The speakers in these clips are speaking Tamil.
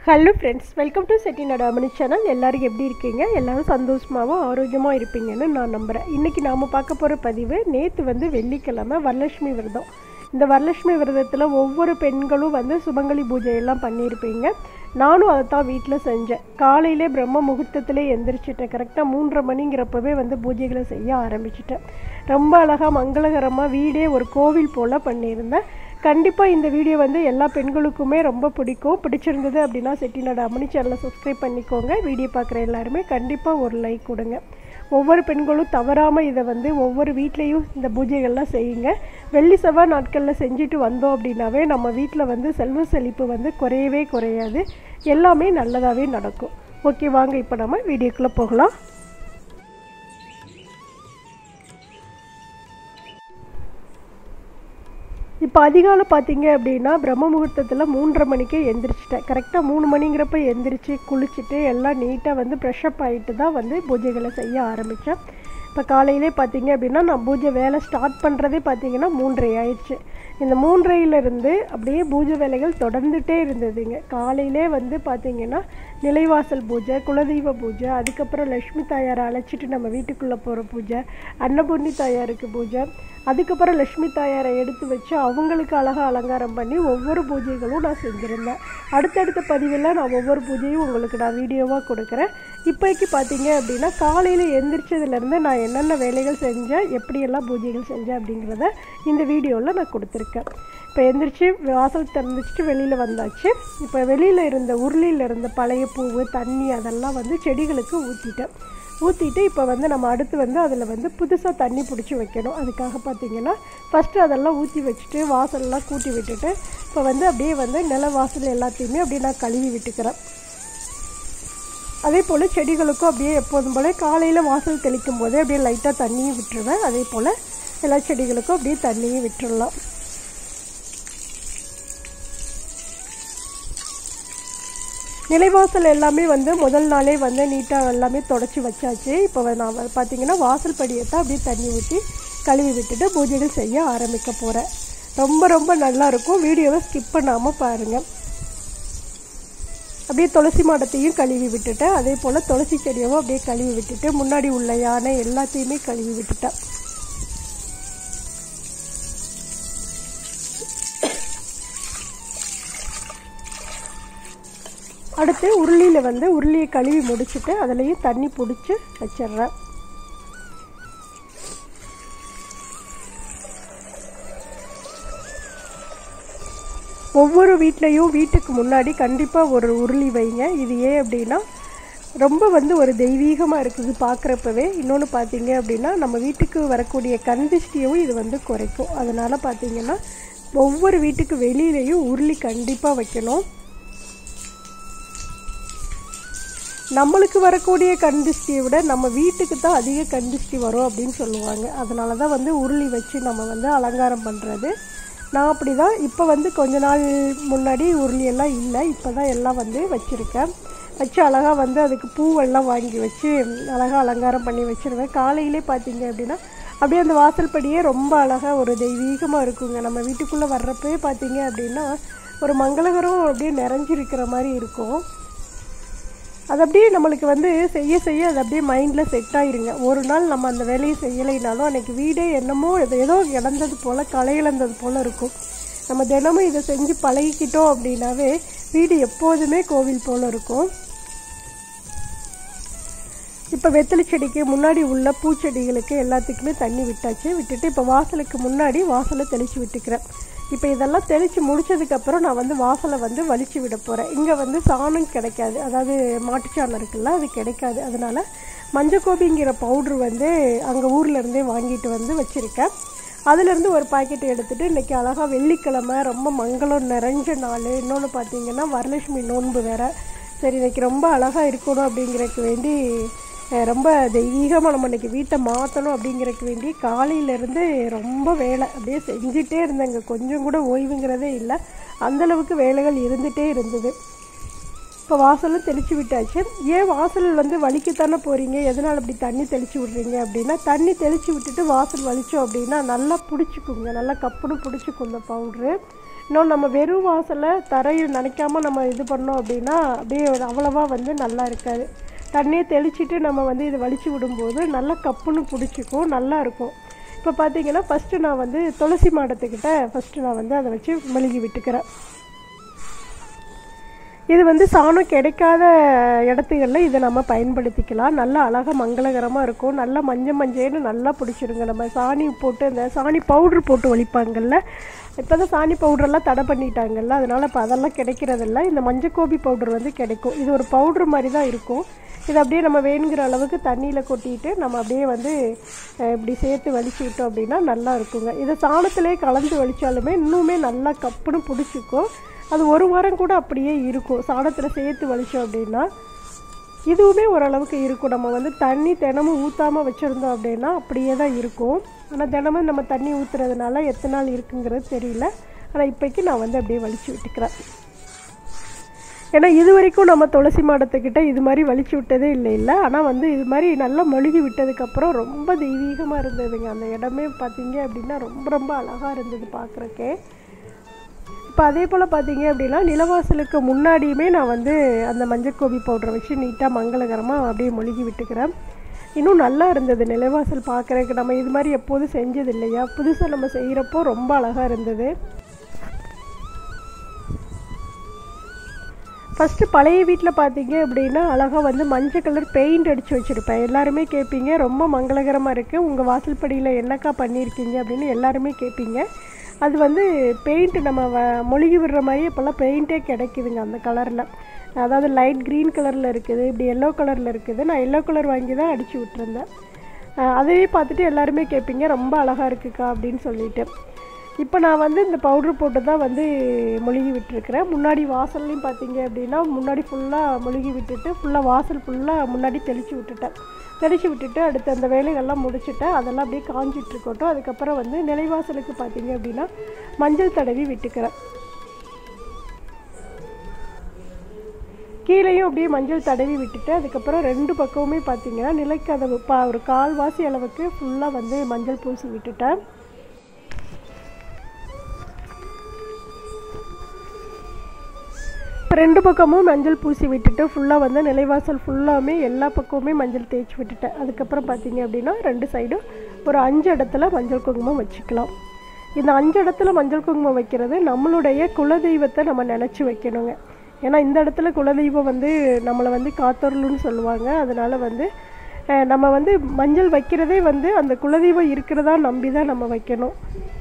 hello friends welcome to Chettinad Amani channel எல்லாரும் எப்படி இருக்கீங்க எல்லாரும் சந்தோஷமாகவும் ஆரோக்கியமாக இருப்பீங்கன்னு நான் நம்புகிறேன் இன்றைக்கி நாம் பார்க்க போகிற பதிவு நேற்று வந்து வெள்ளிக்கிழமை வரலட்சுமி விரதம் இந்த வரலட்சுமி விரதத்தில் ஒவ்வொரு பெண்களும் வந்து சுமங்கலி பூஜை எல்லாம் பண்ணியிருப்பீங்க நானும் அதை தான் வீட்டில் செஞ்சேன் காலையிலே பிரம்ம முகூர்த்தத்திலே எந்திரிச்சிட்டேன் கரெக்டாக மூன்றரை மணிங்கிறப்பவே வந்து பூஜைகளை செய்ய ஆரம்பிச்சிட்டேன் ரொம்ப அழகாக மங்களகரமாக வீடே ஒரு கோவில் போல் பண்ணியிருந்தேன் கண்டிப்பாக இந்த வீடியோ வந்து எல்லா பெண்களுக்குமே ரொம்ப பிடிக்கும் பிடிச்சிருந்தது அப்படின்னா செட்டிநாடு அம்மனி சேனலை சப்ஸ்கிரைப் பண்ணிக்கோங்க வீடியோ பார்க்குற எல்லாருமே கண்டிப்பாக ஒரு லைக் கொடுங்க ஒவ்வொரு பெண்களும் தவறாமல் இதை வந்து ஒவ்வொரு வீட்லேயும் இந்த பூஜைகள்லாம் செய்யுங்க வெள்ளி செவ்வாய் நாட்களில் செஞ்சுட்டு வந்தோம் அப்படின்னாவே நம்ம வீட்டில் வந்து செல்வ செழிப்பு வந்து குறையவே குறையாது எல்லாமே நல்லதாகவே நடக்கும் ஓகே வாங்க இப்போ நம்ம வீடியோக்குள்ளே போகலாம் இப்போ அதிகாலை பார்த்தீங்க அப்படின்னா பிரம்ம முகூர்த்தத்தில் மூன்றரை மணிக்கே எந்திரிச்சிட்டேன் கரெக்டாக மூணு மணிங்கிறப்ப எந்திரிச்சு குளிச்சுட்டு எல்லாம் நீட்டாக வந்து ப்ரெஷ்அப் ஆகிட்டு தான் வந்து பூஜைகளை செய்ய ஆரம்பித்தேன் இப்போ காலையிலே பார்த்தீங்க அப்படின்னா நான் பூஜை வேலை ஸ்டார்ட் பண்ணுறதே பார்த்தீங்கன்னா மூன்றரை ஆயிடுச்சு இந்த மூன்றையிலிருந்து அப்படியே பூஜை வேலைகள் தொடர்ந்துட்டே இருந்ததுங்க காலையிலே வந்து பார்த்தீங்கன்னா நிலைவாசல் பூஜை குலதெய்வ பூஜை அதுக்கப்புறம் லக்ஷ்மி தாயாரை அழைச்சிட்டு நம்ம வீட்டுக்குள்ளே போகிற பூஜை அன்னபூர்ணி தாயாருக்கு பூஜை அதுக்கப்புறம் லக்ஷ்மி தாயாரை எடுத்து வச்சு அவங்களுக்கு அழகாக அலங்காரம் பண்ணி ஒவ்வொரு பூஜைகளும் நான் செஞ்சுருந்தேன் அடுத்தடுத்த பதிவில் நான் ஒவ்வொரு பூஜையும் உங்களுக்கு நான் வீடியோவாக கொடுக்குறேன் இப்போக்கி பார்த்தீங்க அப்படின்னா காலையில் எந்திரிச்சதுலேருந்து நான் என்னென்ன வேலைகள் செஞ்சேன் எப்படியெல்லாம் பூஜைகள் செஞ்சேன் அப்படிங்கிறத இந்த வீடியோவில் நான் கொடுத்துருக்கேன் இப்போ எந்திரிச்சு வாசல் திறந்துச்சுட்டு வெளியில் வந்தாச்சு இப்போ வெளியில் இருந்த உருளியில் இருந்த பழைய பூவு தண்ணி அதெல்லாம் வந்து செடிகளுக்கு ஊற்றிட்டேன் ஊற்றிட்டு இப்போ வந்து நம்ம அடுத்து வந்து அதில் வந்து புதுசாக தண்ணி பிடிச்சி வைக்கணும் அதுக்காக பார்த்தீங்கன்னா ஃபஸ்ட்டு அதெல்லாம் ஊற்றி வச்சுட்டு வாசல்லாம் கூட்டி விட்டுட்டு இப்போ வந்து அப்படியே வந்து நில வாசல் எல்லாத்தையுமே அப்படியே நான் கழுவி விட்டுக்கிறேன் அதே போல் செடிகளுக்கும் அப்படியே எப்போதும் போல் காலையில் வாசல் தெளிக்கும் போதே அப்படியே லைட்டாக தண்ணியும் விட்டுருவேன் அதே போல் எல்லா செடிகளுக்கும் அப்படியே தண்ணியும் விட்டுடலாம் நிலைவாசல் எல்லாமே வந்து முதல் நாளே வந்து நீட்டாக எல்லாமே தொடச்சி வச்சாச்சு இப்போ நான் பார்த்தீங்கன்னா வாசல் படியை தான் அப்படியே தண்ணி ஊற்றி கழுவி விட்டுட்டு பூஜைகள் செய்ய ஆரம்பிக்க போகிறேன் ரொம்ப ரொம்ப நல்லாயிருக்கும் வீடியோவை ஸ்கிப் பண்ணாமல் பாருங்கள் அப்படியே துளசி மாடத்தையும் கழுவி விட்டுட்டேன் அதே போல் துளசி செடியவும் அப்படியே கழுவி விட்டுட்டு முன்னாடி உள்ள யானை எல்லாத்தையுமே கழுவி விட்டுட்டேன் அடுத்து உருளியில் வந்து உருளியை கழுவி முடிச்சுட்டு அதுலேயும் தண்ணி பிடிச்சி வச்சிடுறேன் ஒவ்வொரு வீட்லேயும் வீட்டுக்கு முன்னாடி கண்டிப்பாக ஒரு உருளி வைங்க இது ஏன் அப்படின்னா ரொம்ப வந்து ஒரு தெய்வீகமாக இருக்குது பார்க்குறப்பவே இன்னொன்று பார்த்தீங்க அப்படின்னா நம்ம வீட்டுக்கு வரக்கூடிய கந்திஷ்டியவும் இது வந்து குறைக்கும் அதனால் பார்த்தீங்கன்னா ஒவ்வொரு வீட்டுக்கு வெளியிலையும் உருளி கண்டிப்பாக வைக்கணும் நம்மளுக்கு வரக்கூடிய கண்டிஷ்டியை விட நம்ம வீட்டுக்கு தான் அதிக கண்டிஷ்டி வரும் அப்படின்னு சொல்லுவாங்க அதனால தான் வந்து உருளி வச்சு நம்ம வந்து அலங்காரம் பண்ணுறது நான் அப்படி தான் இப்போ வந்து கொஞ்ச நாள் முன்னாடி உருளி எல்லாம் இல்லை இப்போ தான் எல்லாம் வந்து வச்சுருக்கேன் வச்சு அழகாக வந்து அதுக்கு பூவெல்லாம் வாங்கி வச்சு அழகாக அலங்காரம் பண்ணி வச்சுருவேன் காலையிலே பார்த்தீங்க அப்படின்னா அப்படியே அந்த வாசல்படியே ரொம்ப அழகாக ஒரு தெய்வீகமாக இருக்குங்க நம்ம வீட்டுக்குள்ளே வர்றப்பவே பார்த்தீங்க அப்படின்னா ஒரு மங்களகரம் அப்படியே நிறைஞ்சிருக்கிற மாதிரி இருக்கும் அது அப்படியே நம்மளுக்கு வந்து செய்ய செய்ய அது அப்படியே மைண்டில் செட் ஆயிருங்க ஒரு நாள் நம்ம அந்த வேலையை செய்யலைனாலும் அன்றைக்கி வீடே என்னமோ ஏதோ இழந்தது போல் களை இழந்தது போல் இருக்கும் நம்ம தினமும் இதை செஞ்சு பழகிக்கிட்டோம் அப்படின்னாவே வீடு எப்போதுமே கோவில் போல் இருக்கும் இப்போ வெத்தலை செடிக்கு முன்னாடி உள்ள பூச்செடிகளுக்கு எல்லாத்துக்குமே தண்ணி விட்டாச்சு விட்டுட்டு இப்போ வாசலுக்கு முன்னாடி வாசலை தெளித்து விட்டுக்கிறேன் இப்போ இதெல்லாம் தெளித்து முடிச்சதுக்கப்புறம் நான் வந்து வாசலை வந்து வலிச்சு விட போகிறேன் இங்கே வந்து சாணம் கிடைக்காது அதாவது மாட்டுச்சாணம் இருக்குல்ல அது கிடைக்காது அதனால் மஞ்சக்கோபிங்கிற பவுட்ரு வந்து அங்கே ஊர்லேருந்தே வாங்கிட்டு வந்து வச்சுருக்கேன் அதுலேருந்து ஒரு பாக்கெட் எடுத்துகிட்டு இன்றைக்கி அழகாக வெள்ளிக்கிழமை ரொம்ப மங்களம் நிறைஞ்ச நாள் இன்னொன்று பார்த்தீங்கன்னா வரலட்சுமி நோன்பு வேறு சரி இன்றைக்கி ரொம்ப அழகாக இருக்கணும் அப்படிங்கிறதுக்கு வேண்டி ரொம்ப தெய்வீகமாக நம்ம இன்றைக்கி வீட்டை மாற்றணும் அப்படிங்கிறதுக்கு வேண்டி காலையிலேருந்து ரொம்ப வேலை அப்படியே செஞ்சிட்டே இருந்தேங்க கொஞ்சம் கூட ஓய்வுங்கிறதே இல்லை அந்தளவுக்கு வேலைகள் இருந்துகிட்டே இருந்தது இப்போ வாசலும் தெளித்து விட்டாச்சு ஏன் வாசல் வந்து வலிக்கத்தானே போகிறீங்க எதனால் அப்படி தண்ணி தெளித்து விட்றீங்க அப்படின்னா தண்ணி தெளித்து விட்டுட்டு வாசல் வலித்தோம் அப்படின்னா நல்லா பிடிச்சிக்குங்க நல்லா கப்புன்னு பிடிச்சிக்கும் இந்த பவுட்ரு இன்னும் நம்ம வெறும் வாசலில் தரையில் நனைக்காம நம்ம இது பண்ணோம் அப்படின்னா அப்படியே ஒரு அவ்வளவா வந்து நல்லா இருக்காது தண்ணியை தெளிச்சிட்டு நம்ம வந்து இதை வலிச்சு விடும்போது நல்லா கப்புன்னு பிடிச்சிக்கும் நல்லா இருக்கும் இப்போ பார்த்தீங்கன்னா ஃபஸ்ட்டு நான் வந்து துளசி மாடத்துக்கிட்ட ஃபஸ்ட்டு நான் வந்து அதை வச்சு மெழுகி விட்டுக்கிறேன் இது வந்து சாணம் கிடைக்காத இடத்துகளில் இதை நம்ம பயன்படுத்திக்கலாம் நல்லா அழகாக மங்களகரமாக இருக்கும் நல்லா மஞ்சள் மஞ்சள்னு நல்லா பிடிச்சிருங்க நம்ம சாணி போட்டு அந்த சாணி பவுட்ரு போட்டு ஒழிப்பாங்கல்ல இப்போ தான் சாணி பவுடரெல்லாம் தடை பண்ணிட்டாங்கல்ல அதனால் இப்போ அதெல்லாம் கிடைக்கிறதில்ல இந்த மஞ்சள் கோபி பவுடர் வந்து கிடைக்கும் இது ஒரு பவுட்ரு மாதிரி தான் இருக்கும் இது அப்படியே நம்ம வேணுங்கிற அளவுக்கு தண்ணியில் கொட்டிட்டு நம்ம அப்படியே வந்து அஹ், இப்படி சேர்த்து வலிச்சு விட்டோம் அப்படின்னா நல்லா இருக்குங்க இதை சாணத்திலே கலந்து வலிச்சாலுமே இன்னுமே நல்லா கப்புன்னு பிடிச்சிக்கும் அது ஒரு வாரம் கூட அப்படியே இருக்கும் சாணத்தில் சேர்த்து வலிச்சோம் அப்படின்னா இதுவுமே ஓரளவுக்கு இருக்கும் நம்ம வந்து தண்ணி தினமும் ஊற்றாமல் வச்சுருந்தோம் அப்படின்னா அப்படியே தான் இருக்கும் ஆனால் தினமும் நம்ம தண்ணி ஊற்றுறதுனால எத்தனை நாள் இருக்குங்கிறது தெரியல ஆனால் இப்போக்கி நான் வந்து அப்படியே வலிச்சு விட்டுக்கிறேன் ஏன்னா இது வரைக்கும் நம்ம துளசி மாடத்துக்கிட்ட இது மாதிரி வலிச்சு விட்டதே இல்லை இல்லை ஆனால் வந்து இது மாதிரி நல்லா மொழுகி விட்டதுக்கப்புறம் ரொம்ப தெய்வீகமாக இருந்ததுங்க அந்த இடமே பார்த்தீங்க அப்படின்னா ரொம்ப ரொம்ப அழகாக இருந்தது பார்க்குறக்கே இப்போ அதே போல் பார்த்தீங்க அப்படின்னா நிலவாசலுக்கு முன்னாடியுமே நான் வந்து அந்த மஞ்சக்கோபி பவுடரை வச்சு நீட்டாக மங்களகரமாக அப்படியே மொழுகி விட்டுக்கிறேன் இன்னும் நல்லா இருந்தது நிலவாசல் பார்க்குறதுக்கு நம்ம இது மாதிரி எப்போதும் செஞ்சது இல்லையா புதுசாக நம்ம செய்கிறப்போ ரொம்ப அழகாக இருந்தது ஃபஸ்ட்டு பழைய வீட்டில் பார்த்தீங்க அப்படின்னா அழகாக வந்து மஞ்சள் கலர் பெயிண்ட் அடித்து வச்சுருப்பேன் எல்லாருமே கேட்பீங்க ரொம்ப மங்களகரமாக இருக்குது உங்கள் வாசல்படியில் என்னக்கா பண்ணியிருக்கீங்க அப்படின்னு எல்லாருமே கேட்பீங்க அது வந்து பெயிண்ட் நம்ம வ மொழிகி விடுற மாதிரி இப்போல்லாம் பெயிண்ட்டே கிடைக்குதுங்க அந்த கலரில் அதாவது லைட் க்ரீன் கலரில் இருக்குது இப்படி எல்லோ கலரில் இருக்குது நான் எல்லோ கலர் வாங்கி தான் அடித்து விட்டுருந்தேன் அஹ் அதையே பார்த்துட்டு எல்லாருமே கேட்பீங்க ரொம்ப அழகாக இருக்குக்கா அப்படின்னு சொல்லிட்டு இப்போ நான் வந்து இந்த பவுட்ரு போட்டு தான் வந்து மொழுகி விட்டுருக்கிறேன் முன்னாடி வாசல்லையும் பார்த்தீங்க அப்படின்னா முன்னாடி ஃபுல்லாக மொழுகி விட்டுட்டு ஃபுல்லாக வாசல் ஃபுல்லாக முன்னாடி தெளித்து விட்டுட்டேன் தெளித்து விட்டுட்டு அடுத்து அந்த வேலைகள்லாம் முடிச்சுட்டேன் அதெல்லாம் அப்படியே காஞ்சிட்டு இருக்கட்டும் அதுக்கப்புறம் வந்து நிலைவாசலுக்கு பார்த்தீங்க அப்படின்னா மஞ்சள் தடவி விட்டுக்கிறேன் கீழேயும் அப்படியே மஞ்சள் தடவி விட்டுட்டு அதுக்கப்புறம் ரெண்டு பக்கமுமே பார்த்தீங்கன்னா நிலைக்கதவு பா ஒரு கால்வாசி அளவுக்கு ஃபுல்லாக வந்து மஞ்சள் பூசி விட்டுட்டேன் இப்போ ரெண்டு பக்கமும் மஞ்சள் பூசி விட்டுட்டு ஃபுல்லாக வந்து நிலைவாசல் ஃபுல்லாமே எல்லா பக்கமுமே மஞ்சள் தேய்ச்சி விட்டுட்டேன் அதுக்கப்புறம் பார்த்தீங்க அப்படின்னா ரெண்டு சைடும் ஒரு அஞ்சு இடத்துல மஞ்சள் குங்குமம் வச்சுக்கலாம் இந்த அஞ்சு இடத்துல மஞ்சள் குங்குமம் வைக்கிறது நம்மளுடைய குலதெய்வத்தை நம்ம நினச்சி வைக்கணுங்க ஏன்னா இந்த இடத்துல குலதெய்வம் வந்து நம்மளை வந்து காத்தருளுன்னு சொல்லுவாங்க அதனால் வந்து அஹ், நம்ம வந்து மஞ்சள் வைக்கிறதே வந்து அந்த குலதெய்வம் இருக்கிறதா நம்பி தான் நம்ம வைக்கணும்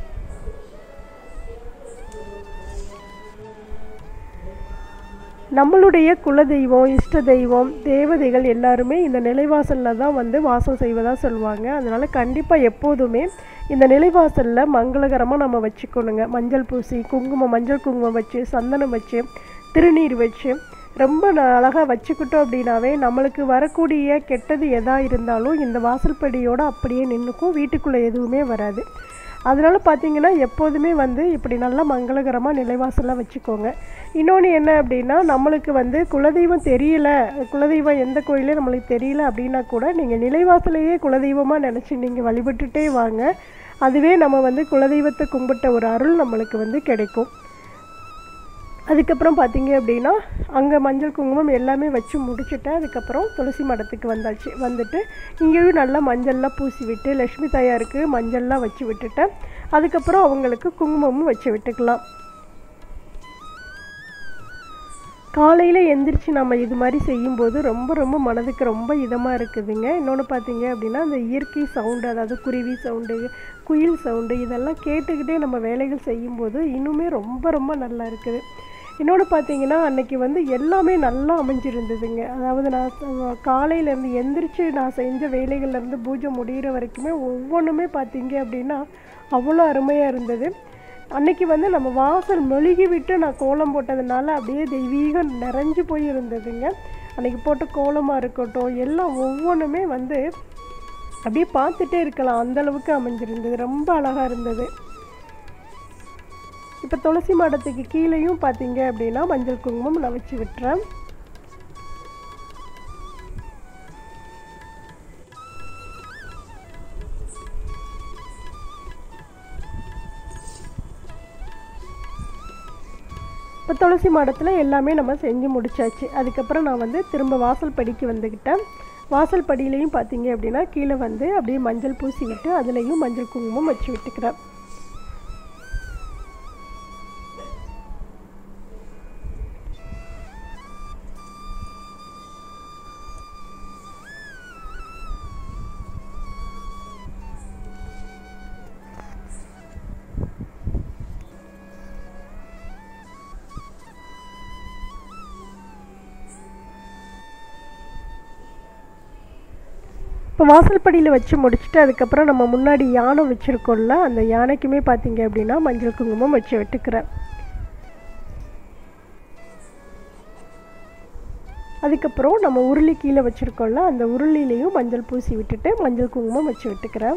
நம்மளுடைய குலதெய்வம் இஷ்ட தெய்வம் தேவதைகள் எல்லாருமே இந்த நிலைவாசலில் தான் வந்து வாசம் செய்வதாக சொல்லுவாங்க அதனால் கண்டிப்பாக எப்போதுமே இந்த நிலைவாசலில் மங்களகரமாக நம்ம வச்சுக்கணுங்க மஞ்சள் பூசி குங்குமம் மஞ்சள் குங்குமம் வச்சு சந்தனம் வச்சு திருநீர் வச்சு ரொம்ப அழகாக வச்சுக்கிட்டோம் அப்படின்னாவே நம்மளுக்கு வரக்கூடிய கெட்டது எதா இருந்தாலும் இந்த வாசல்படியோட அப்படியே நின்றுக்கும் வீட்டுக்குள்ளே எதுவுமே வராது அதனால பார்த்தீங்கன்னா எப்போதுமே வந்து இப்படி நல்லா மங்களகரமாக நிலைவாசலாக வச்சுக்கோங்க இன்னொன்று என்ன அப்படின்னா நம்மளுக்கு வந்து குலதெய்வம் தெரியல குலதெய்வம் எந்த கோயிலே நம்மளுக்கு தெரியல அப்படின்னா கூட நீங்கள் நிலைவாசலையே குலதெய்வமாக நினச்சி நீங்கள் வழிபட்டுட்டே வாங்க அதுவே நம்ம வந்து குலதெய்வத்தை கும்பிட்ட ஒரு அருள் நம்மளுக்கு வந்து கிடைக்கும் அதுக்கப்புறம் பார்த்தீங்க அப்படின்னா அங்கே மஞ்சள் குங்குமம் எல்லாமே வச்சு முடிச்சுட்டேன் அதுக்கப்புறம் துளசி மடத்துக்கு வந்தாச்சு வந்துட்டு இங்கேயும் நல்லா மஞ்சள்லாம் பூசி விட்டு லக்ஷ்மி தாயாருக்கு மஞ்சள்லாம் வச்சு விட்டுட்டேன் அதுக்கப்புறம் அவங்களுக்கு குங்குமமும் வச்சு விட்டுக்கலாம் காலையில் எந்திரிச்சு நம்ம இது மாதிரி செய்யும்போது ரொம்ப ரொம்ப மனதுக்கு ரொம்ப இதமாக இருக்குதுங்க இன்னொன்று பார்த்தீங்க அப்படின்னா அந்த இயற்கை சவுண்டு அதாவது குருவி சவுண்டு குயில் சவுண்டு இதெல்லாம் கேட்டுக்கிட்டே நம்ம வேலைகள் செய்யும்போது இன்னுமே ரொம்ப ரொம்ப நல்லா இருக்குது இன்னொன்று பார்த்தீங்கன்னா அன்னைக்கு வந்து எல்லாமே நல்லா அமைஞ்சிருந்ததுங்க அதாவது நான் காலையிலேருந்து எந்திரிச்சு நான் செஞ்ச வேலைகள்லேருந்து பூஜை முடிகிற வரைக்குமே ஒவ்வொன்றுமே பார்த்தீங்க அப்படின்னா அவ்வளோ அருமையாக இருந்தது அன்னைக்கு வந்து நம்ம வாசல் மெழுகி விட்டு நான் கோலம் போட்டதுனால அப்படியே தெய்வீகம் நிறைஞ்சு போய் இருந்ததுங்க அன்னைக்கு போட்ட கோலமாக இருக்கட்டும் எல்லாம் ஒவ்வொன்றுமே வந்து அப்படியே பார்த்துட்டே இருக்கலாம் அந்த அளவுக்கு அமைஞ்சிருந்தது ரொம்ப அழகாக இருந்தது இப்போ துளசி மாடத்துக்கு கீழேயும் பார்த்தீங்க அப்படின்னா மஞ்சள் குங்குமம் நான் வச்சு விட்டுறேன் இப்போ துளசி மாடத்தில் எல்லாமே நம்ம செஞ்சு முடிச்சாச்சு அதுக்கப்புறம் நான் வந்து திரும்ப வாசல் படிக்கு வந்துக்கிட்டேன் வாசல் படியிலையும் பார்த்தீங்க அப்படின்னா கீழே வந்து அப்படியே மஞ்சள் பூசி விட்டு அதுலேயும் மஞ்சள் குங்குமம் வச்சு விட்டுக்கிறேன் இப்போ வாசல்படியில் வச்சு முடிச்சுட்டு அதுக்கப்புறம் நம்ம முன்னாடி யானை வச்சுருக்கோம்ல அந்த யானைக்குமே பார்த்தீங்க அப்படின்னா மஞ்சள் குங்குமம் வச்சு விட்டுக்கிறேன் அதுக்கப்புறம் நம்ம உருளி கீழே வச்சுருக்கோம்ல அந்த உருளிலையும் மஞ்சள் பூசி விட்டுட்டு மஞ்சள் குங்குமம் வச்சு விட்டுக்கிறேன்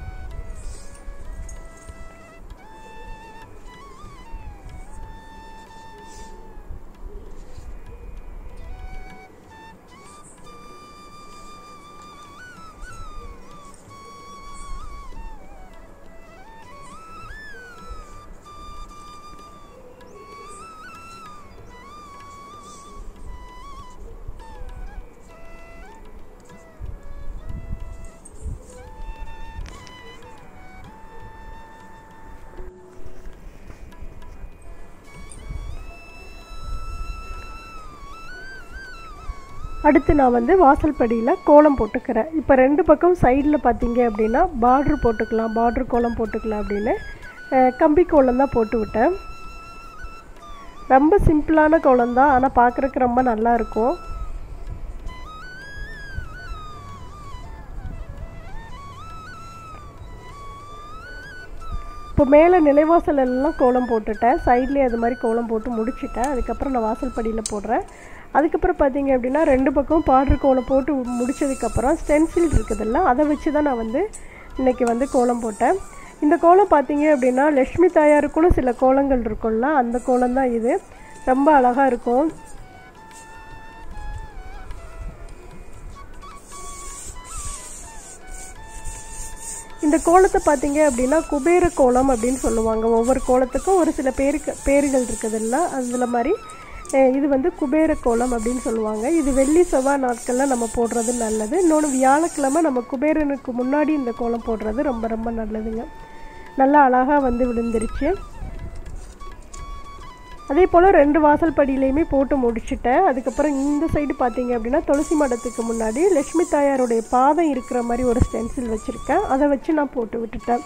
அடுத்து நான் வந்து வாசல் படியில் கோலம் போட்டுக்கிறேன் இப்போ ரெண்டு பக்கம் சைடில் பார்த்தீங்க அப்படின்னா பார்ட்ரு போட்டுக்கலாம் பார்ட்ரு கோலம் போட்டுக்கலாம் அப்படின்னு அஹ், கம்பி கோலம் தான் போட்டு விட்டேன் ரொம்ப சிம்பிளான கோலம் தான் ஆனால் பார்க்குறக்கு ரொம்ப நல்லா இருக்கும் இப்போ மேலே நிலைவாசல் எல்லாம் கோலம் போட்டுட்டேன் சைட்லேயே அது மாதிரி கோலம் போட்டு முடிச்சிட்டேன் அதுக்கப்புறம் நான் வாசல் படியில் போடுறேன் அதுக்கப்புறம் பார்த்தீங்க அப்படின்னா ரெண்டு பக்கம் பார்டர் கோலம் போட்டு முடிச்சதுக்கப்புறம் ஸ்டென்சில் இருக்குதுல்ல அதை வச்சு தான் நான் வந்து இன்றைக்கி வந்து கோலம் போட்டேன் இந்த கோலம் பார்த்தீங்க அப்படின்னா லக்ஷ்மி தாயாருக்குன்னு சில கோலங்கள் இருக்கும்ல அந்த கோலம் தான் இது ரொம்ப அழகாக இருக்கும் இந்த கோலத்தை பார்த்தீங்க அப்படின்னா குபேர கோலம் அப்படின்னு சொல்லுவாங்க ஒவ்வொரு கோலத்துக்கும் ஒரு சில பேருக்கு பேர்கள் இருக்குதுல்ல அதில் மாதிரி அஹ், இது வந்து குபேர கோலம் அப்படின்னு சொல்லுவாங்க இது வெள்ளி செவ்வாய் நாட்களில் நம்ம போடுறது நல்லது இன்னொன்று வியாழக்கிழமை நம்ம குபேரனுக்கு முன்னாடி இந்த கோலம் போடுறது ரொம்ப ரொம்ப நல்லதுங்க நல்லா அழகாக வந்து விழுந்துருச்சு அதே போல் ரெண்டு வாசல் படியிலையுமே போட்டு முடிச்சுட்டேன் அதுக்கப்புறம் இந்த சைடு பார்த்தீங்க அப்படின்னா துளசி மடத்துக்கு முன்னாடி லக்ஷ்மி தாயாருடைய பாதம் இருக்கிற மாதிரி ஒரு ஸ்டென்சில் வச்சுருக்கேன் அதை வச்சு நான் போட்டு விட்டுட்டேன்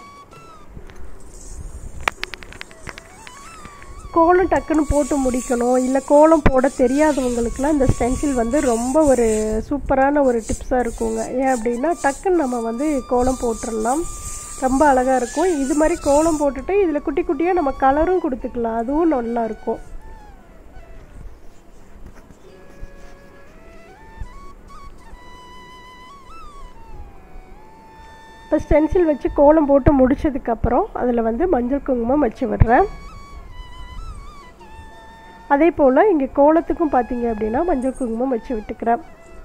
கோலம் டக்குன்னு போட்டு முடிக்கணும் இல்லை கோலம் போட தெரியாதவங்களுக்குலாம் இந்த ஸ்டென்சில் வந்து ரொம்ப ஒரு சூப்பரான ஒரு டிப்ஸாக இருக்குங்க ஏன் அப்படின்னா டக்குன்னு நம்ம வந்து கோலம் போட்டுடலாம் ரொம்ப அழகாக இருக்கும் இது மாதிரி கோலம் போட்டுட்டு இதில் குட்டி குட்டியாக நம்ம கலரும் கொடுத்துக்கலாம் அதுவும் நல்லா இருக்கும் இப்போ ஸ்டென்சில் வச்சு கோலம் போட்டு முடிச்சதுக்கப்புறம் அதில் வந்து மஞ்சள் குங்குமம் வச்சு விடுறேன் அதே போல் இங்கே கோலத்துக்கும் பார்த்தீங்க அப்படின்னா மஞ்சள் குங்குமம் வச்சு விட்டுக்கிறேன்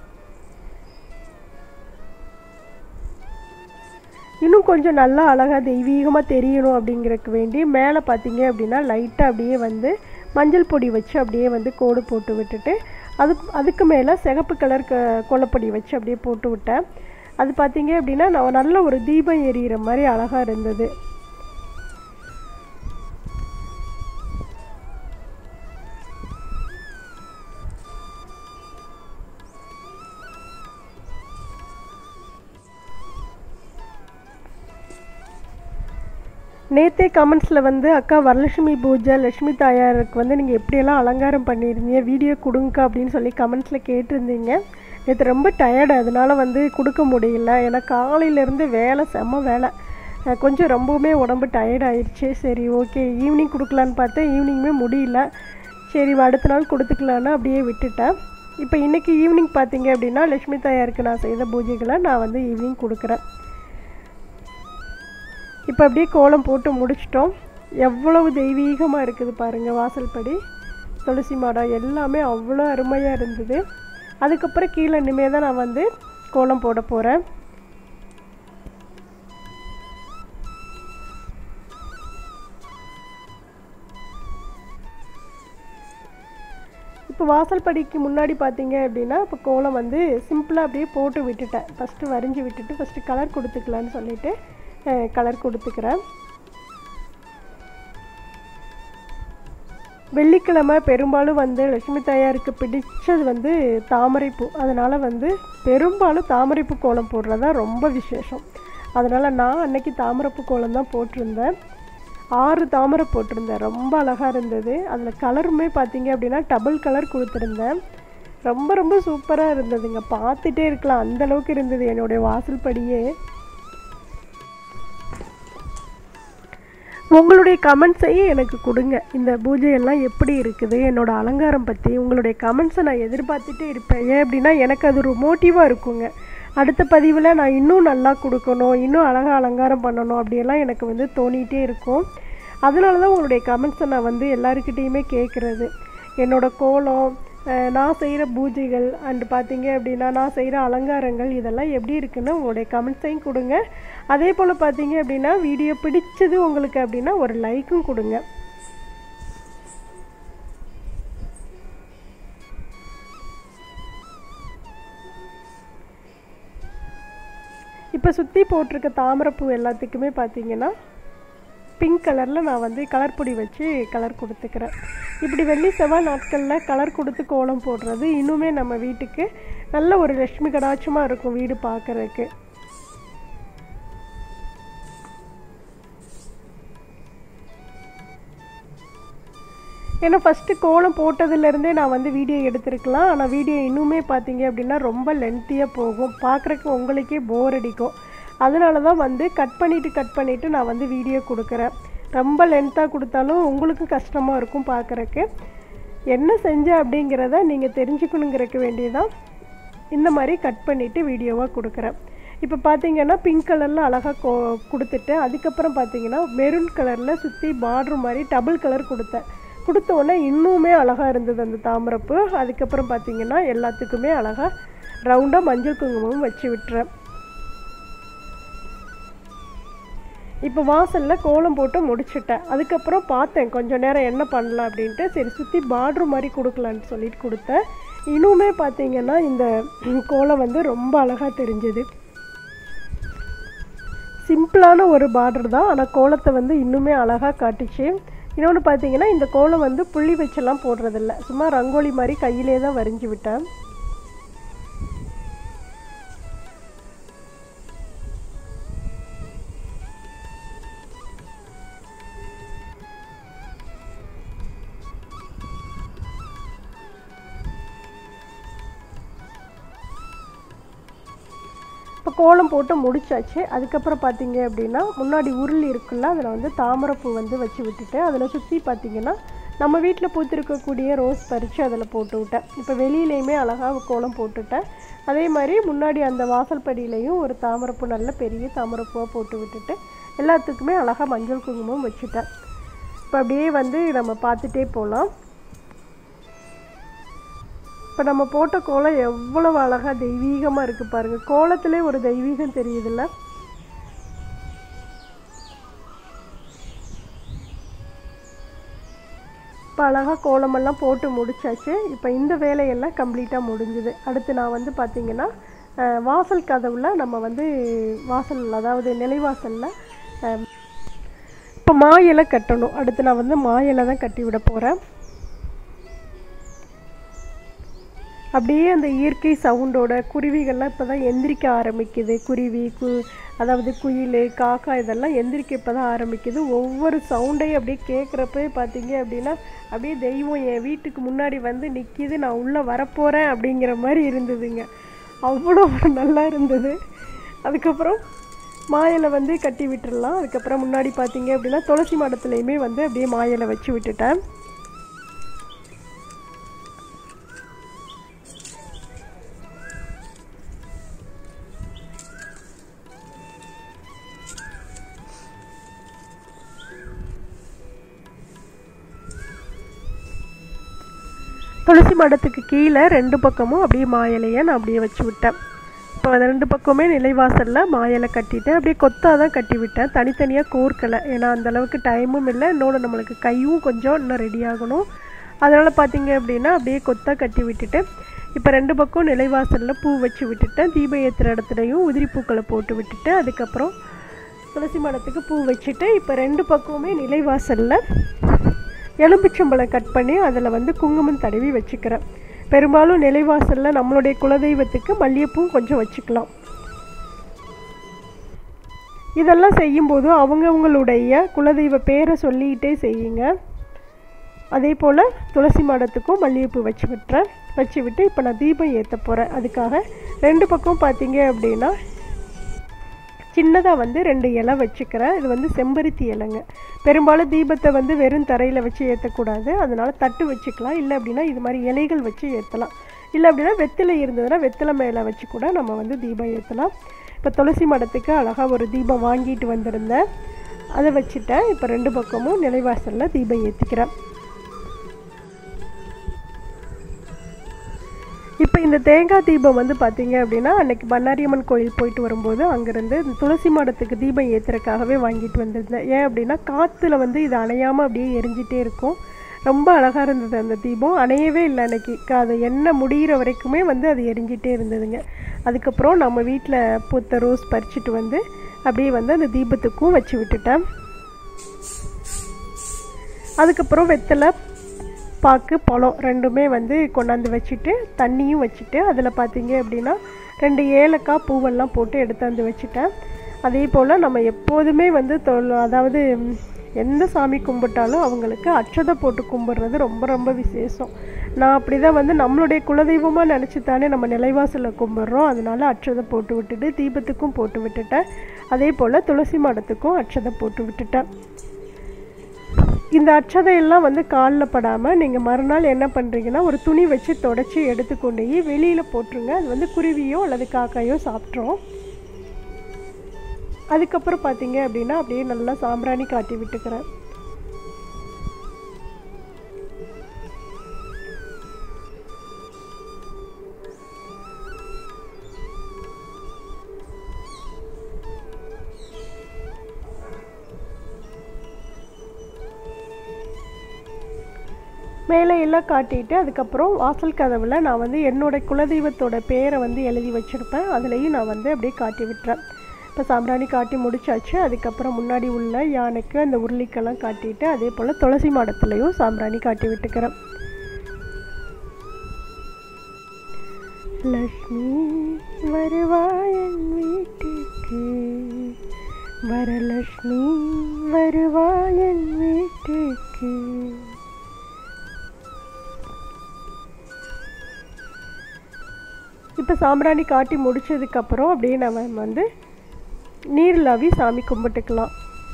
இன்னும் கொஞ்சம் நல்லா அழகாக தெய்வீகமாக தெரியணும் அப்படிங்கிறதுக்கு வேண்டி மேலே பார்த்தீங்க அப்படின்னா லைட்டாக அப்படியே வந்து மஞ்சள் பொடி வச்சு அப்படியே வந்து கோடு போட்டு விட்டுட்டு அது அதுக்கு மேலே சிகப்பு கலர் க கோலப்பொடி வச்சு அப்படியே போட்டு விட்டேன் அது பார்த்தீங்க அப்படின்னா நான் நல்ல ஒரு தீபம் எரியிற மாதிரி அழகாக இருந்தது நேத்தே கமெண்ட்ஸில் வந்து அக்கா வரலட்சுமி பூஜை லட்சுமி தாயாருக்கு வந்து நீங்கள் எப்படியெல்லாம் அலங்காரம் பண்ணியிருந்தீங்க வீடியோ கொடுங்க அப்படின்னு சொல்லி கமெண்ட்ஸில் கேட்டிருந்தீங்க நேற்று ரொம்ப டயர்டு அதனால வந்து கொடுக்க முடியல ஏன்னா காலையிலேருந்து வேலை செம்ம வேலை அஹ் கொஞ்சம் ரொம்பவுமே உடம்பு டயர்ட் ஆயிடுச்சு சரி ஓகே ஈவினிங் கொடுக்கலான்னு பார்த்தேன் ஈவினிங்குமே முடியல சரி அடுத்த நாள் கொடுத்துக்கலான்னு அப்படியே விட்டுட்டேன் இப்போ இன்றைக்கி ஈவினிங் பார்த்தீங்க அப்படின்னா லட்சுமி தாயாருக்கு நான் செய்த பூஜைகளை நான் வந்து ஈவினிங் கொடுக்குறேன் இப்போ அப்படியே கோலம் போட்டு முடிச்சிட்டோம் எவ்வளவு தெய்வீகமாக இருக்குது பாருங்கள் வாசல்படி துளசி மாடம் எல்லாமே அவ்வளோ அருமையாக இருந்தது அதுக்கப்புறம் கீழே இனிமே தான் நான் வந்து கோலம் போட போகிறேன் இப்போ வாசல் படிக்கு முன்னாடி பார்த்தீங்க அப்படின்னா இப்போ கோலம் வந்து சிம்பிளாக அப்படியே போட்டு விட்டுட்டேன் ஃபஸ்ட்டு வரைஞ்சி விட்டுட்டு ஃபஸ்ட்டு கலர் கொடுத்துக்கலான்னு சொல்லிட்டு கலர் கொடுத்துக்கிறேன் வெள்ளிக்கிழமை பெரும்பாலும் வந்து லட்சுமி தாயாருக்கு பிடிச்சது வந்து தாமரைப்பூ அதனால் வந்து பெரும்பாலும் தாமரைப்பூ கோலம் போடுறது தான் ரொம்ப விசேஷம் அதனால் நான் அன்னைக்கு தாமரைப்பூ கோலம் தான் போட்டிருந்தேன் ஆறு தாமரை போட்டிருந்தேன் ரொம்ப அழகாக இருந்தது அதில் கலருமே பார்த்தீங்க அப்படின்னா டபுள் கலர் கொடுத்துருந்தேன் ரொம்ப ரொம்ப சூப்பராக இருந்ததுங்க பார்த்துட்டே இருக்கலாம் அந்த அளவுக்கு இருந்தது என்னுடைய வாசல் படியே உங்களுடைய கமெண்ட்ஸையும் எனக்கு கொடுங்க இந்த பூஜையெல்லாம் எப்படி இருக்குது என்னோட அலங்காரம் பற்றி உங்களுடைய கமெண்ட்ஸை நான் எதிர்பார்த்துட்டே இருப்பேன் ஏன் அப்படின்னா எனக்கு அது ஒரு மோட்டிவாக இருக்குங்க அடுத்த பதிவில் நான் இன்னும் நல்லா கொடுக்கணும் இன்னும் அழகாக அலங்காரம் பண்ணணும் அப்படியெல்லாம் எனக்கு வந்து தோணிகிட்டே இருக்கும் அதனால தான் உங்களுடைய கமெண்ட்ஸை நான் வந்து எல்லாருக்கிட்டேயுமே கேட்குறது என்னோட கோலம் அஹ், நான் செய்கிற பூஜைகள் அண்ட் பார்த்தீங்க அப்படின்னா நான் செய்கிற அலங்காரங்கள் இதெல்லாம் எப்படி இருக்குன்னு உங்களுடைய கமெண்ட்ஸையும் கொடுங்க அதே போல் பார்த்தீங்க அப்படின்னா வீடியோ பிடிச்சது உங்களுக்கு அப்படின்னா ஒரு லைக்கும் கொடுங்க இப்போ சுற்றி போட்டிருக்க தாமரைப்பூ எல்லாத்துக்குமே பார்த்தீங்கன்னா பிங்க் கலரில் நான் வந்து கலர் பொடி வச்சு கலர் கொடுத்துக்கிறேன் இப்படி வெள்ளி செவ்வாய் நாட்களில் கலர் கொடுத்து கோலம் போடுறது இன்னுமே நம்ம வீட்டுக்கு நல்ல ஒரு லட்சுமி கடாட்சமாக இருக்கும் வீடு பார்க்குறதுக்கு ஏன்னா ஃபஸ்ட்டு கோலம் போட்டதுலேருந்தே நான் வந்து வீடியோ எடுத்திருக்கலாம் ஆனால் வீடியோ இன்னுமே பார்த்தீங்க அப்படின்னா ரொம்ப லென்த்தியாக போகும் பார்க்குறக்கு உங்களுக்கே போர் அடிக்கும் அதனால தான் வந்து கட் பண்ணிவிட்டு கட் பண்ணிவிட்டு நான் வந்து வீடியோ கொடுக்குறேன் ரொம்ப லென்த்தாக கொடுத்தாலும் உங்களுக்கும் கஷ்டமாக இருக்கும் பார்க்குறக்கு என்ன செஞ்சேன் அப்படிங்கிறத நீங்கள் தெரிஞ்சுக்கணுங்கிறக்கு வேண்டியதான் இந்த மாதிரி கட் பண்ணிவிட்டு வீடியோவாக கொடுக்குறேன் இப்போ பார்த்தீங்கன்னா பிங்க் கலரில் அழகாக கோ கொடுத்துட்டு அதுக்கப்புறம் பார்த்தீங்கன்னா மெரூன் கலரில் சுற்றி பார்ட்ரு மாதிரி டபுள் கலர் கொடுத்தேன் கொடுத்த உடனே இன்னுமே அழகாக இருந்தது அந்த தாமரைப்பூ அதுக்கப்புறம் பார்த்தீங்கன்னா எல்லாத்துக்குமே அழகாக ரவுண்டாக மஞ்சள் குங்குமம் வச்சு விட்டுறேன் இப்போ வாசலில் கோலம் போட்டு முடிச்சிட்டேன் அதுக்கப்புறம் பார்த்தேன் கொஞ்ச நேரம் என்ன பண்ணலாம் அப்படின்ட்டு சரி சுற்றி பார்ட்ரு மாதிரி கொடுக்கலான்னு சொல்லிட்டு கொடுத்தேன் இன்னுமே பார்த்தீங்கன்னா இந்த கோலம் வந்து ரொம்ப அழகாக தெரிஞ்சது சிம்பிளான ஒரு பார்டர் தான் ஆனால் கோலத்தை வந்து இன்னுமே அழகாக காட்டுச்சு இன்னொன்று பார்த்தீங்கன்னா இந்த கோலம் வந்து புள்ளி வச்செல்லாம் போடுறதில்ல சும்மா ரங்கோலி மாதிரி கையிலே தான் வரைஞ்சி விட்டேன் இப்போ கோலம் போட்டு முடிச்சாச்சு அதுக்கப்புறம் பார்த்தீங்க அப்படின்னா முன்னாடி உருள் இருக்குல்ல அதில் வந்து தாமரைப்பூ வந்து வச்சு விட்டுட்டு அதில் சுற்றி பார்த்தீங்கன்னா நம்ம வீட்டில் பூத்திருக்கக்கூடிய ரோஸ் பறித்து அதில் போட்டு விட்டேன் இப்போ வெளியிலையுமே அழகாக கோலம் போட்டுட்டேன் அதே மாதிரி முன்னாடி அந்த வாசல் படியிலையும் ஒரு தாமரைப்பூ நல்ல பெரிய தாமரைப்பூவாக போட்டு விட்டுட்டு எல்லாத்துக்குமே அழகாக மஞ்சள் குங்குமம் வச்சுட்டேன் இப்போ அப்படியே வந்து நம்ம பார்த்துட்டே போகலாம் இப்போ நம்ம போட்ட கோலம் எவ்வளவு அழகாக தெய்வீகமாக இருக்குது பாருங்கள் கோலத்திலே ஒரு தெய்வீகம் தெரியுதுல்ல இப்போ அழகாக கோலமெல்லாம் போட்டு முடிச்சாச்சு இப்போ இந்த வேலையெல்லாம் கம்ப்ளீட்டாக முடிஞ்சுது அடுத்து நான் வந்து பார்த்திங்கன்னா அஹ், வாசல் கதவுல நம்ம வந்து வாசல் அதாவது நிலைவாசலில் இப்போ மா இலை கட்டணும் அடுத்து நான் வந்து மா இலை தான் கட்டி விட போகிறேன் அப்படியே அந்த இயற்கை சவுண்டோட குருவிகள்லாம் இப்போ தான் எந்திரிக்க ஆரம்பிக்குது குருவி கு அதாவது குயில் காக்கா இதெல்லாம் எந்திரிக்க இப்போ தான் ஆரம்பிக்குது ஒவ்வொரு சவுண்டையும் அப்படியே கேட்குறப்பவே பார்த்தீங்க அப்படின்னா அப்படியே தெய்வம் என் வீட்டுக்கு முன்னாடி வந்து நிற்கிது நான் உள்ளே வரப்போகிறேன் அப்படிங்கிற மாதிரி இருந்ததுங்க அவ்வளோ ஒரு நல்லா இருந்தது அதுக்கப்புறம் மாயலை வந்து கட்டி விட்டுறலாம் அதுக்கப்புறம் முன்னாடி பார்த்தீங்க அப்படின்னா துளசி மடத்துலையுமே வந்து அப்படியே மாயலை வச்சு விட்டுட்டேன் துளசி மடத்துக்கு கீழே ரெண்டு பக்கமும் அப்படியே மாயிலையை நான் அப்படியே வச்சு விட்டேன் இப்போ அந்த ரெண்டு பக்கமே நிலைவாசலில் மாயிலை கட்டிட்டேன் அப்படியே கொத்தாக தான் கட்டி விட்டேன் தனித்தனியாக கோர்க்கலை ஏன்னா அந்த அளவுக்கு டைமும் இல்லை இன்னொன்று நம்மளுக்கு கையும் கொஞ்சம் இன்னும் ரெடி ஆகணும் அதனால் பார்த்தீங்க அப்படின்னா அப்படியே கொத்தாக கட்டி விட்டுட்டு இப்போ ரெண்டு பக்கம் நிலைவாசலில் பூ வச்சு விட்டுட்டேன் தீபம் ஏற்றுற இடத்துலையும் உதிரி பூக்களை போட்டு விட்டுட்டு அதுக்கப்புறம் துளசி மடத்துக்கு பூ வச்சுட்டு இப்போ ரெண்டு பக்கமுமே நிலைவாசலில் எலும்பிச்சம்பழம் கட் பண்ணி அதில் வந்து குங்குமம் தடவி வச்சுக்கிறேன் பெரும்பாலும் நிலைவாசலில் நம்மளுடைய குலதெய்வத்துக்கு மல்லிகைப்பூ கொஞ்சம் வச்சுக்கலாம் இதெல்லாம் செய்யும்போது அவங்கவுங்களுடைய குலதெய்வ பேரை சொல்லிக்கிட்டே செய்யுங்க அதே போல் துளசி மாடத்துக்கும் மல்லிகைப்பூ வச்சு விட்டுறேன் வச்சு விட்டு இப்போ நான் தீபம் ஏற்ற போகிறேன் அதுக்காக ரெண்டு பக்கம் பார்த்தீங்க அப்படின்னா சின்னதாக வந்து ரெண்டு இலை வச்சுக்கிறேன் இது வந்து செம்பருத்தி இலைங்க பெரும்பாலும் தீபத்தை வந்து வெறும் தரையில் வச்சு ஏற்றக்கூடாது அதனால் தட்டு வச்சுக்கலாம் இல்லை அப்படின்னா இது மாதிரி இலைகள் வச்சு ஏற்றலாம் இல்லை அப்படின்னா வெத்திலை இருந்ததுன்னா வெத்திலை மேலே வச்சு கூட நம்ம வந்து தீபம் ஏற்றலாம் இப்போ துளசி மடத்துக்கு அழகாக ஒரு தீபம் வாங்கிட்டு வந்திருந்தேன் அதை வச்சுட்டேன் இப்போ ரெண்டு பக்கமும் நிலைவாசலில் தீபம் ஏற்றிக்கிறேன் இப்போ இந்த தேங்காய் தீபம் வந்து பார்த்தீங்க அப்படின்னா அன்னைக்கு பண்ணாரியம்மன் கோயில் போயிட்டு வரும்போது அங்கேருந்து இந்த துளசி மாடத்துக்கு தீபம் ஏற்றுறதுக்காகவே வாங்கிட்டு வந்திருந்தேன் ஏன் அப்படின்னா காற்றுல வந்து இது அணையாமல் அப்படியே எரிஞ்சிட்டே இருக்கும் ரொம்ப அழகாக இருந்தது அந்த தீபம் அணையவே இல்லை அன்னைக்கு க- அது எண்ணெய் முடிகிற வரைக்குமே வந்து அது எரிஞ்சிட்டே இருந்ததுங்க அதுக்கப்புறம் நம்ம வீட்டில் பூத்த ரோஸ் பறிச்சுட்டு வந்து அப்படியே வந்து அந்த தீபத்துக்கும் வச்சு விட்டுட்டேன் அதுக்கப்புறம் வெத்தலை பாக்கு பழம் ரெண்டுமே வந்து கொண்டாந்து வச்சுட்டு தண்ணியும் வச்சுட்டு அதில் பார்த்தீங்க அப்படின்னா ரெண்டு ஏலக்காய் பூவெல்லாம் போட்டு எடுத்தாந்து வச்சுட்டேன் அதே போல் நம்ம எப்போதுமே வந்து தொல் அதாவது ம், எந்த சாமி கும்பிட்டாலும் அவங்களுக்கு அட்சதை போட்டு கும்பிட்றது ரொம்ப ரொம்ப விசேஷம் நான் அப்படி தான் வந்து நம்மளுடைய குலதெய்வமாக நினச்சி தானே நம்ம நிலைவாசலில் கும்பிட்றோம் அதனால அட்சதை போட்டு விட்டுட்டு தீபத்துக்கும் போட்டு விட்டுட்டேன் அதே போல் துளசி மாடத்துக்கும் அட்சதை போட்டு விட்டுட்டேன் இந்த அட்சதையெல்லாம் வந்து காலில் படாமல் நீங்கள் மறுநாள் என்ன பண்ணுறீங்கன்னா ஒரு துணி வச்சு தொடச்சி எடுத்து கொண்டு போய் வெளியில் போட்டுருங்க அது வந்து குருவியோ அல்லது காக்காயோ சாப்பிட்றோம் அதுக்கப்புறம் பார்த்தீங்க அப்படின்னா அப்படியே நல்லா சாம்பிராணி காட்டி விட்டுக்கிறேன் மேலே எல்லாம் காட்டிட்டு அதுக்கப்புறம் வாசல் கதவில் நான் வந்து என்னோட குலதெய்வத்தோட பேரை வந்து எழுதி வச்சுருப்பேன் அதுலேயும் நான் வந்து அப்படியே காட்டி விட்டுறேன் இப்போ சாம்பிராணி காட்டி முடிச்சாச்சு அதுக்கப்புறம் முன்னாடி உள்ள யானைக்கு அந்த உருளிக்கெல்லாம் காட்டிட்டு அதே போல் துளசி மாடத்துலேயும் சாம்பிராணி காட்டி விட்டுக்கிறேன் லக்ஷ்மி வருவாயன் வீட்டுக்கு வரலக்ஷ்மி வருவாயன் வீட்டுக்கு இப்போ சாம்பிராணி காட்டி முடிச்சதுக்கப்புறம் அப்படியே நம்ம வந்து நீர்லாவி சாமி கும்பிட்டுக்கலாம்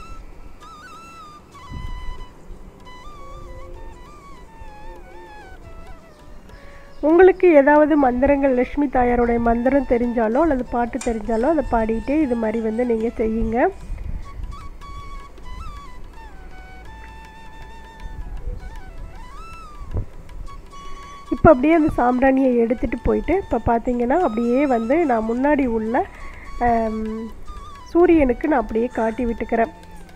உங்களுக்கு ஏதாவது மந்திரங்கள் லக்ஷ்மி தாயாருடைய மந்திரம் தெரிஞ்சாலோ அல்லது பாட்டு தெரிஞ்சாலோ அதை பாடிட்டே இது மாதிரி வந்து நீங்கள் செய்யுங்க இப்போ அப்படியே அந்த சாம்பிராணியை எடுத்துகிட்டு போயிட்டு இப்போ பார்த்தீங்கன்னா அப்படியே வந்து நான் முன்னாடி உள்ள ஆம், சூரியனுக்கு நான் அப்படியே காட்டி விட்டுக்கிறேன்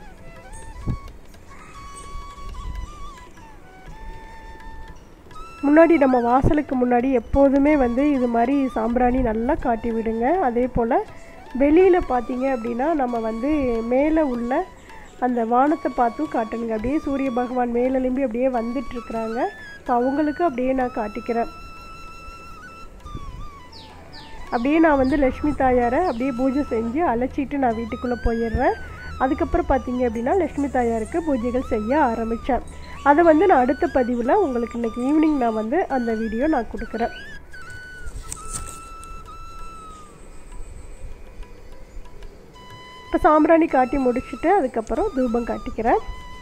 முன்னாடி நம்ம வாசலுக்கு முன்னாடி எப்போதுமே வந்து இது மாதிரி சாம்பிராணி நல்லா காட்டி விடுங்க அதே போல் வெளியில் பார்த்தீங்க அப்படின்னா நம்ம வந்து மேலே உள்ள அந்த வானத்தை பார்த்தும் காட்டணுங்க அப்படியே சூரிய பகவான் மேலெலும்பி அப்படியே வந்துட்டுருக்குறாங்க ஸோ அவங்களுக்கு அப்படியே நான் காட்டிக்கிறேன் அப்படியே நான் வந்து லக்ஷ்மி தாயாரை அப்படியே பூஜை செஞ்சு அழைச்சிட்டு நான் வீட்டுக்குள்ளே போயிடுறேன் அதுக்கப்புறம் பார்த்தீங்க அப்படின்னா லக்ஷ்மி தாயாருக்கு பூஜைகள் செய்ய ஆரம்பித்தேன் அதை வந்து நான் அடுத்த பதிவில் உங்களுக்கு இன்னைக்கு ஈவினிங் நான் வந்து அந்த வீடியோ நான் கொடுக்குறேன் இப்போ சாம்பிராணி காட்டி முடிச்சுட்டு அதுக்கப்புறம் தூபம் காட்டிக்கிறேன்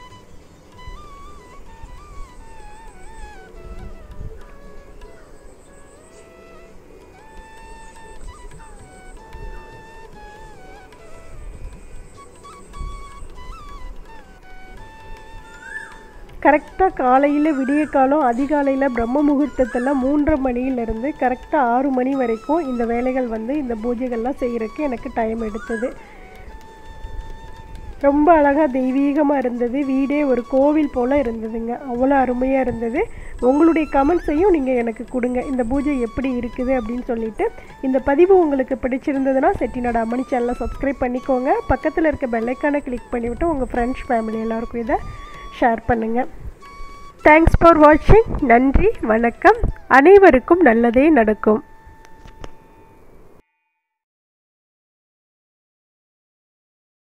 கரெக்டாக காலையில் விடிய காலம் அதிகாலையில் பிரம்ம முகூர்த்தத்தில் மூன்றரை மணியிலேருந்து கரெக்டாக ஆறு மணி வரைக்கும் இந்த வேலைகள் வந்து இந்த பூஜைகள்லாம் செய்கிறதுக்கு எனக்கு டைம் எடுத்தது ரொம்ப அழகாக தெய்வீகமாக இருந்தது வீடே ஒரு கோவில் போல் இருந்ததுங்க அவ்வளோ அருமையாக இருந்தது உங்களுடைய கமெண்ட்ஸையும் நீங்கள் எனக்கு கொடுங்க இந்த பூஜை எப்படி இருக்குது அப்படின்னு சொல்லிட்டு இந்த பதிவு உங்களுக்கு பிடிச்சிருந்ததுன்னா செட்டிநாடு அம்மணி சேனலை சப்ஸ்கிரைப் பண்ணிக்கோங்க பக்கத்தில் இருக்க பெல்லைக்கானை கிளிக் பண்ணிவிட்டு உங்கள் ஃப்ரெண்ட்ஸ் ஃபேமிலி எல்லாருக்கும் இதை ஷேர் பண்ணுங்கள் தேங்க்ஸ் ஃபார் வாட்சிங் நன்றி வணக்கம் அனைவருக்கும் நல்லதே நடக்கும்